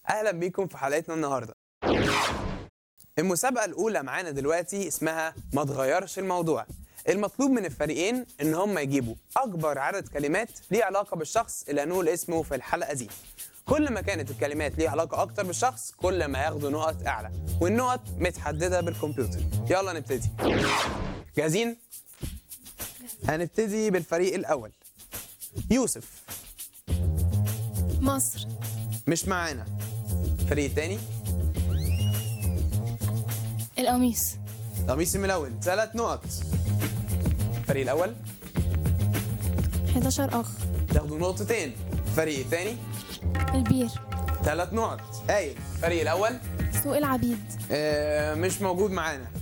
اهلا بيكم في حلقتنا النهارده المسابقه الاولى معانا دلوقتي اسمها ما تغيرش الموضوع المطلوب من الفريقين ان هم يجيبوا اكبر عدد كلمات ليه علاقه بالشخص اللي هنقول اسمه في الحلقه دي كل ما كانت الكلمات ليها علاقه اكتر بالشخص كل ما ياخدوا نقط اعلى والنقط متحدده بالكمبيوتر يلا نبتدي جاهزين هنبتدي بالفريق الاول يوسف مصر مش معانا الفريق الثاني القميص قميص الملون ثلاث نقط الفريق الاول 11 أخ تاخدوا نقطتين الفريق الثاني البير ثلاث نقط قايل الفريق الاول سوق العبيد آه مش موجود معانا